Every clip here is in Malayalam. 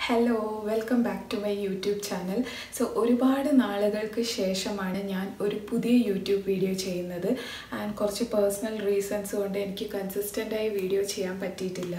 hello welcome back to my YouTube channel so ഒരുപാട് നാളുകൾക്ക് ശേഷമാണ് ഞാൻ ഒരു പുതിയ യൂട്യൂബ് വീഡിയോ ചെയ്യുന്നത് ആൻഡ് കുറച്ച് പേഴ്സണൽ റീസൺസ് കൊണ്ട് എനിക്ക് കൺസിസ്റ്റൻ്റായി വീഡിയോ ചെയ്യാൻ പറ്റിയിട്ടില്ല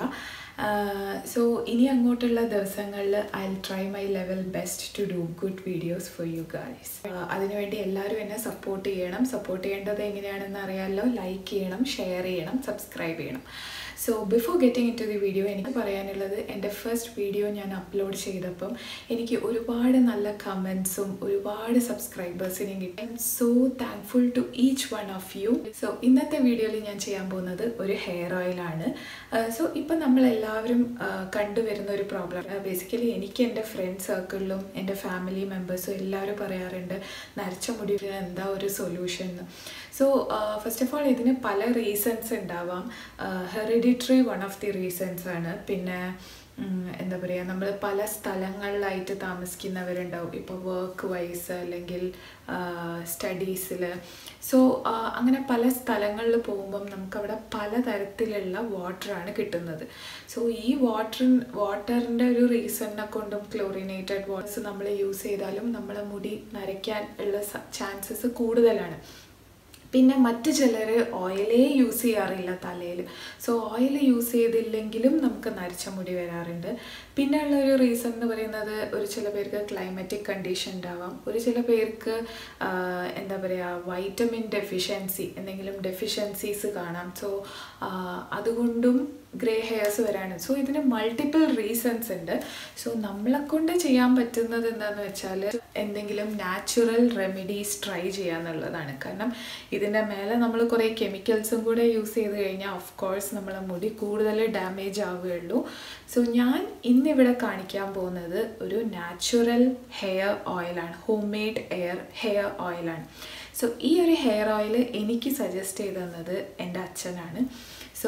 സോ ഇനി അങ്ങോട്ടുള്ള ദിവസങ്ങളിൽ I try my level best to do good videos for you guys അതിനുവേണ്ടി എല്ലാവരും എന്നെ സപ്പോർട്ട് ചെയ്യണം സപ്പോർട്ട് ചെയ്യേണ്ടത് എങ്ങനെയാണെന്ന് അറിയാമല്ലോ ലൈക്ക് ചെയ്യണം ഷെയർ ചെയ്യണം സബ്സ്ക്രൈബ് ചെയ്യണം so before getting into the video വീഡിയോ എനിക്ക് പറയാനുള്ളത് എൻ്റെ ഫസ്റ്റ് വീഡിയോ ഞാൻ അപ്ലോഡ് ചെയ്തപ്പം എനിക്ക് ഒരുപാട് നല്ല കമൻസും ഒരുപാട് സബ്സ്ക്രൈബേഴ്സിനെയും കിട്ടി I'm so thankful to each one of you so ഇന്നത്തെ വീഡിയോയിൽ ഞാൻ ചെയ്യാൻ പോകുന്നത് ഒരു ഹെയർ ഓയിലാണ് സോ ഇപ്പം നമ്മളെല്ലാവരും കണ്ടുവരുന്ന ഒരു പ്രോബ്ലം ബേസിക്കലി എനിക്ക് എൻ്റെ ഫ്രണ്ട് സർക്കിളിലും എൻ്റെ ഫാമിലി മെമ്പേഴ്സും എല്ലാവരും പറയാറുണ്ട് നരച്ച മുടിവിന് എന്താ ഒരു സൊല്യൂഷൻ എന്ന് സോ ഫസ്റ്റ് ഓഫ് ഓൾ ഇതിന് പല റീസൺസ് ഉണ്ടാവാം hereditary one of the reasons ആണ് പിന്നെ എന്താ പറയുക നമ്മൾ പല സ്ഥലങ്ങളിലായിട്ട് താമസിക്കുന്നവരുണ്ടാവും ഇപ്പോൾ വർക്ക് വൈസ് അല്ലെങ്കിൽ സ്റ്റഡീസിൽ സോ അങ്ങനെ പല സ്ഥലങ്ങളിൽ പോകുമ്പം നമുക്കവിടെ പലതരത്തിലുള്ള വാട്ടറാണ് കിട്ടുന്നത് സോ ഈ വാട്ടർ വാട്ടറിൻ്റെ ഒരു റീസണിനെ കൊണ്ടും ക്ലോറിനേറ്റഡ് വാട്ടേഴ്സ് നമ്മൾ യൂസ് ചെയ്താലും നമ്മളെ മുടി നരയ്ക്കാൻ ഉള്ള ചാൻസസ് കൂടുതലാണ് പിന്നെ മറ്റ് ചിലർ ഓയിലേ യൂസ് ചെയ്യാറില്ല തലയിൽ സോ ഓയിൽ യൂസ് ചെയ്തില്ലെങ്കിലും നമുക്ക് നരച്ച മുടി വരാറുണ്ട് പിന്നെ ഉള്ള ഒരു റീസൺ എന്ന് പറയുന്നത് ഒരു ചില പേർക്ക് ക്ലൈമറ്റിക് കണ്ടീഷൻ ഉണ്ടാവാം ഒരു ചില പേർക്ക് എന്താ പറയുക വൈറ്റമിൻ ഡെഫിഷ്യൻസി എന്തെങ്കിലും ഡെഫിഷ്യൻസീസ് കാണാം സോ അതുകൊണ്ടും ഗ്രേ ഹെയർസ് വരാണ് സോ ഇതിന് മൾട്ടിപ്പിൾ റീസൺസ് ഉണ്ട് സോ നമ്മളെ കൊണ്ട് ചെയ്യാൻ പറ്റുന്നത് എന്താണെന്ന് വെച്ചാൽ എന്തെങ്കിലും നാച്ചുറൽ റെമഡീസ് ട്രൈ ചെയ്യാന്നുള്ളതാണ് കാരണം ഇതിൻ്റെ മേലെ നമ്മൾ കുറേ കെമിക്കൽസും കൂടെ യൂസ് ചെയ്ത് കഴിഞ്ഞാൽ ഓഫ് കോഴ്സ് നമ്മളെ മുടി കൂടുതൽ ഡാമേജ് ആവുകയുള്ളൂ സോ ഞാൻ ഇന്നിവിടെ കാണിക്കാൻ പോകുന്നത് ഒരു നാച്ചുറൽ ഹെയർ ഓയിലാണ് ഹോം മെയ്ഡ് എയർ ഹെയർ ഓയിലാണ് സോ ഈ ഒരു ഹെയർ ഓയിൽ എനിക്ക് സജസ്റ്റ് ചെയ്ത് തന്നത് എൻ്റെ അച്ഛനാണ് സോ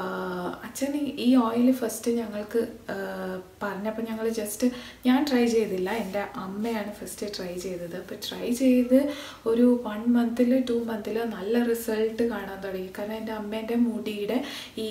അച്ഛൻ ഈ ഓയിൽ ഫസ്റ്റ് ഞങ്ങൾക്ക് പറഞ്ഞപ്പോൾ ഞങ്ങൾ ജസ്റ്റ് ഞാൻ ട്രൈ ചെയ്തില്ല എൻ്റെ അമ്മയാണ് ഫസ്റ്റ് ട്രൈ ചെയ്തത് അപ്പോൾ ട്രൈ ചെയ്ത് ഒരു വൺ മന്തിൽ ടു മന്തിൽ നല്ല റിസൾട്ട് കാണാൻ തുടങ്ങി കാരണം എൻ്റെ അമ്മേൻ്റെ മുടിയുടെ ഈ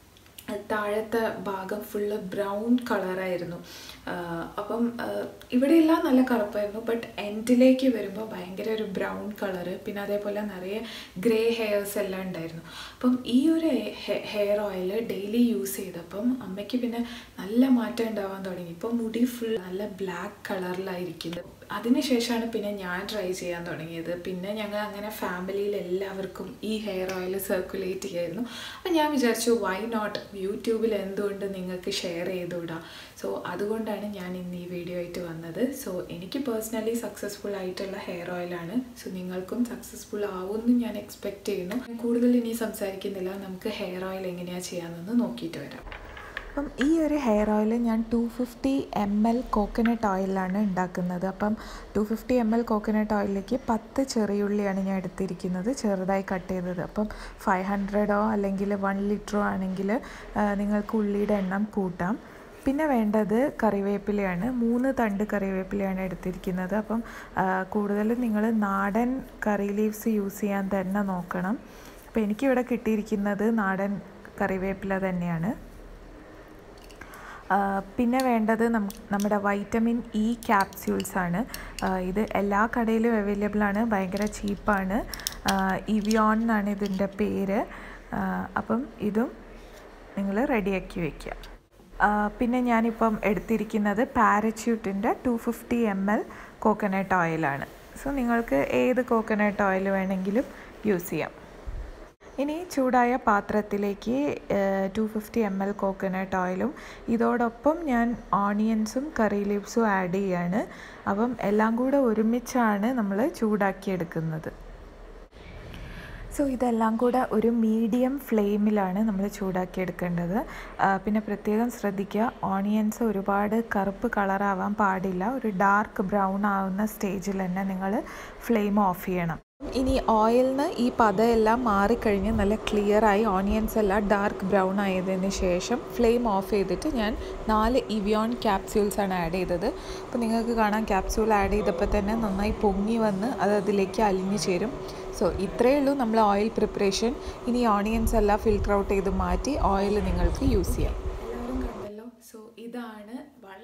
താഴത്തെ ഭാഗം ഫുള്ള് ബ്രൗൺ കളറായിരുന്നു അപ്പം ഇവിടെയെല്ലാം നല്ല കറുപ്പായിരുന്നു ബട്ട് എൻഡിലേക്ക് വരുമ്പോൾ ഭയങ്കര ഒരു ബ്രൗൺ കളറ് പിന്നെ അതേപോലെ നിറയെ ഗ്രേ ഹെയർസ് എല്ലാം ഉണ്ടായിരുന്നു അപ്പം ഈ ഒരു ഹെയർ ഓയിൽ ഡെയിലി യൂസ് ചെയ്തപ്പം അമ്മയ്ക്ക് പിന്നെ നല്ല മാറ്റം ഉണ്ടാവാൻ തുടങ്ങി ഇപ്പം മുടി ഫുൾ നല്ല ബ്ലാക്ക് കളറിലായിരിക്കുന്നത് അതിനുശേഷമാണ് പിന്നെ ഞാൻ ട്രൈ ചെയ്യാൻ തുടങ്ങിയത് പിന്നെ ഞങ്ങൾ അങ്ങനെ ഫാമിലിയിൽ എല്ലാവർക്കും ഈ ഹെയർ ഓയിൽ സർക്കുലേറ്റ് ചെയ്യായിരുന്നു അപ്പം ഞാൻ വിചാരിച്ചു വൈ നോട്ട് യൂട്യൂബിൽ എന്തുകൊണ്ട് നിങ്ങൾക്ക് ഷെയർ ചെയ്തുകൂടാ സോ അതുകൊണ്ടാണ് ഞാൻ ഇന്ന് ഈ വീഡിയോ ആയിട്ട് വന്നത് സോ എനിക്ക് പേഴ്സണലി സക്സസ്ഫുൾ ആയിട്ടുള്ള ഹെയർ ഓയിലാണ് സോ നിങ്ങൾക്കും സക്സസ്ഫുൾ ആവുമെന്ന് ഞാൻ എക്സ്പെക്റ്റ് ചെയ്യുന്നു കൂടുതൽ ഇനി സംസാരിക്കുന്നില്ല നമുക്ക് ഹെയർ ഓയിൽ എങ്ങനെയാണ് ചെയ്യാമെന്ന് നോക്കിയിട്ട് വരാം അപ്പം ഈ ഒരു ഹെയർ ഓയിൽ ഞാൻ two fifty M L coconut ഓയിലാണ് ഉണ്ടാക്കുന്നത് അപ്പം two fifty M L coconut ഓയിലിലേക്ക് പത്ത് ചെറിയുള്ളിയാണ് ഞാൻ എടുത്തിരിക്കുന്നത് ചെറുതായി കട്ട് ചെയ്തത് അപ്പം ഫൈവ് ഹൺഡ്രഡോ അല്ലെങ്കിൽ വൺ ലിറ്ററോ ആണെങ്കിൽ നിങ്ങൾക്ക് ഉള്ളിയുടെ എണ്ണം കൂട്ടാം പിന്നെ വേണ്ടത് കറിവേപ്പിലയാണ് മൂന്ന് തണ്ട് കറിവേപ്പിലയാണ് എടുത്തിരിക്കുന്നത് അപ്പം കൂടുതലും നിങ്ങൾ നാടൻ കറി ലീവ്സ് യൂസ് ചെയ്യാൻ തന്നെ നോക്കണം അപ്പോൾ എനിക്കിവിടെ കിട്ടിയിരിക്കുന്നത് നാടൻ കറിവേപ്പില തന്നെയാണ് പിന്നെ വേണ്ടത് നമ്മുടെ വൈറ്റമിൻ ഇ ക്യാപ്സ്യൂൾസ് ആണ് ഇത് എല്ലാ കടയിലും അവൈലബിൾ ആണ് ഭയങ്കര ചീപ്പാണ് ഇവിയോൺ എന്നാണ് ഇതിൻ്റെ പേര് അപ്പം ഇതും നിങ്ങൾ റെഡിയാക്കി വയ്ക്കുക പിന്നെ ഞാനിപ്പം എടുത്തിരിക്കുന്നത് പാരച്യൂട്ടിൻ്റെ two fifty M L coconut ഓയിലാണ് സോ നിങ്ങൾക്ക് ഏത് കോക്കനട്ട് ഓയിൽ വേണമെങ്കിലും യൂസ് ചെയ്യാം ഇനി ചൂടായ പാത്രത്തിലേക്ക് two fifty M L coconut ഓയിലും ഇതോടൊപ്പം ഞാൻ ഓണിയൻസും കറി ലീവ്സും ആഡ് ചെയ്യാണ് അപ്പം എല്ലാം കൂടെ ഒരുമിച്ചാണ് നമ്മൾ ചൂടാക്കിയെടുക്കുന്നത് സോ ഇതെല്ലാം കൂടെ ഒരു മീഡിയം ഫ്ലെയിമിലാണ് നമ്മൾ ചൂടാക്കിയെടുക്കേണ്ടത് പിന്നെ പ്രത്യേകം ശ്രദ്ധിക്കുക ഓണിയൻസ് ഒരുപാട് കറുപ്പ് കളറാവാൻ പാടില്ല ഒരു ഡാർക്ക് ബ്രൗൺ ആവുന്ന സ്റ്റേജിൽ തന്നെ നിങ്ങൾ ഫ്ലെയിം ഓഫ് ചെയ്യണം ഇനി ഓയിലിന് ഈ പതയെല്ലാം മാറിക്കഴിഞ്ഞ് നല്ല ക്ലിയറായി ഓണിയൻസ് എല്ലാം ഡാർക്ക് ബ്രൗൺ ആയതിന് ശേഷം ഫ്ലെയിം ഓഫ് ചെയ്തിട്ട് ഞാൻ നാല് ഇവിയോൺ ക്യാപ്സ്യൂൾസ് ആണ് ആഡ് ചെയ്തത് അപ്പോൾ നിങ്ങൾക്ക് കാണാം ക്യാപ്സ്യൂൾ ആഡ് ചെയ്തപ്പോൾ തന്നെ നന്നായി പൊങ്ങി വന്ന് അത് അതിലേക്ക് അലിഞ്ഞു ചേരും സോ ഇത്രയേ ഉള്ളൂ നമ്മൾ ഓയിൽ പ്രിപ്പറേഷൻ ഇനി ഓണിയൻസ് എല്ലാം ഫിൽറ്റർ ഔട്ട് ചെയ്ത് മാറ്റി ഓയിൽ നിങ്ങൾക്ക് യൂസ് ചെയ്യാം എല്ലാവരും കണ്ടല്ലോ സോ ഇതാണ് വളരെ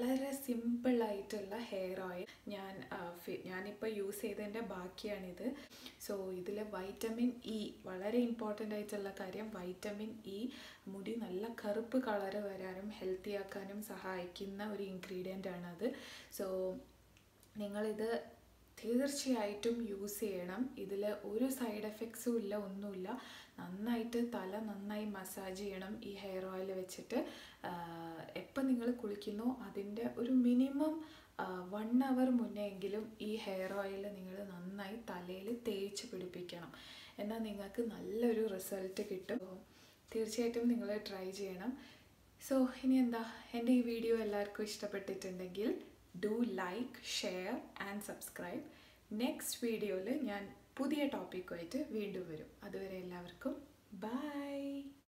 വളരെ സിമ്പിളായിട്ടുള്ള ഹെയർ ഓയിൽ ഞാൻ ആ, ഫി- ഞാനിപ്പോൾ യൂസ് ചെയ്തതിൻ്റെ ബാക്കിയാണിത് സോ ഇതിൽ വൈറ്റമിൻ ഇ വളരെ ഇമ്പോർട്ടൻ്റ് ആയിട്ടുള്ള കാര്യം വൈറ്റമിൻ ഇ മുടി നല്ല കറുപ്പ് കളറ് വരാനും ഹെൽത്തി ആക്കാനും സഹായിക്കുന്ന ഒരു ഇൻഗ്രീഡിയൻ്റ് ആണത് സോ നിങ്ങളിത് തീർച്ചയായിട്ടും യൂസ് ചെയ്യണം ഇതിൽ ഒരു സൈഡ് എഫക്ട്സും ഇല്ല ഒന്നുമില്ല നന്നായിട്ട് തല നന്നായി മസാജ് ചെയ്യണം ഈ ഹെയർ ഓയിൽ വെച്ചിട്ട് എപ്പോൾ നിങ്ങൾ കുളിക്കുന്നോ അതിൻ്റെ ഒരു മിനിമം വൺ അവർ മുന്നേ എങ്കിലും ഈ ഹെയർ ഓയിൽ നിങ്ങൾ നന്നായി തലയിൽ തേച്ച് പിടിപ്പിക്കണം എന്നാൽ നിങ്ങൾക്ക് നല്ലൊരു റിസൾട്ട് കിട്ടും So, തീർച്ചയായിട്ടും നിങ്ങൾ ട്രൈ ചെയ്യണം സോ ഇനി എന്താ എൻ്റെ ഈ വീഡിയോ എല്ലാവർക്കും ഇഷ്ടപ്പെട്ടിട്ടുണ്ടെങ്കിൽ do like share and subscribe next വീഡിയോയിൽ ഞാൻ പുതിയ ടോപ്പിക്കുമായിട്ട് വീണ്ടും വരും അതുവരെ എല്ലാവർക്കും ബൈ